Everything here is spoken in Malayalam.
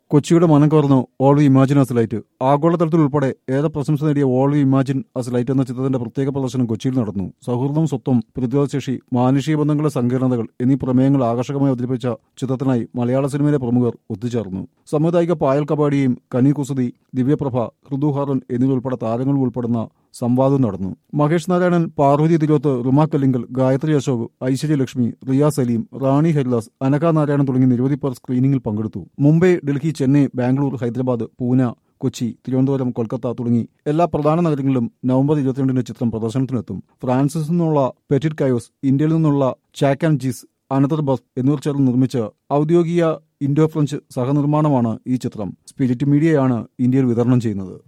കൊച്ചിയുടെ മനം കവർന്നു all we imagine as light ആഗോളതലത്തിൽ ഉൾപ്പെടെ ഏറെ പ്രശംസ നേടിയ all we imagine as light എന്ന ചിത്രത്തിന്റെ പ്രത്യേക പ്രദർശനം കൊച്ചിയിൽ നടന്നു സൗഹൃദം സ്വത്വം പ്രതിരോധശേഷി മാനുഷിക ബന്ധങ്ങളുടെ സങ്കീർണതകൾ എന്നീ പ്രമേയങ്ങൾ ആകർഷകമായി അവതരിപ്പിച്ച ചിത്രത്തിനായി മലയാള സിനിമയിലെ പ്രമുഖർ ഒത്തുചേർന്നു സാമുദായിക പായൽ കബാഡിയും കനി കുസതി ദിവ്യപ്രഭ ഋതുഹാറൻ എന്നിവരുൾപ്പെടെ താരങ്ങൾ ഉൾപ്പെടുന്ന സംവാദം നടന്നു മഹേഷ് നാരായണൻ പാർവതി തിരുവത്ത് റുമ കല്ലിങ്കൽ ഗായത്രി അശോക് ഐശ്വര്യലക്ഷ്മി റിയ സലീം റാണി ഹരിദാസ് അനക നാരായണൻ തുടങ്ങി നിരവധി പേർ സ്ക്രീനിംഗിൽ പങ്കെടുത്തു മുംബൈ ഡൽഹി ചെന്നൈ ബാംഗ്ലൂർ ഹൈദരാബാദ് പൂന കൊച്ചി തിരുവനന്തപുരം കൊൽക്കത്ത തുടങ്ങി എല്ലാ പ്രധാന നഗരങ്ങളിലും നവംബർ ഇരുപത്തിരണ്ടിന് ചിത്രം പ്രദർശനത്തിനെത്തും ഫ്രാൻസിൽ നിന്നുള്ള പെറ്റിറ്റ് കയോസ് ഇന്ത്യയിൽ നിന്നുള്ള ചാക്ക് ആൻഡ് ജീസ് അനന്തർ ബസ് എന്നിവർ ചേർന്ന് നിർമ്മിച്ച ഔദ്യോഗിക ഇൻഡോ ഫ്രഞ്ച് സഹനിർമ്മാണമാണ് ഈ ചിത്രം സ്പിരിറ്റ് മീഡിയയാണ് ഇന്ത്യയിൽ വിതരണം ചെയ്യുന്നത്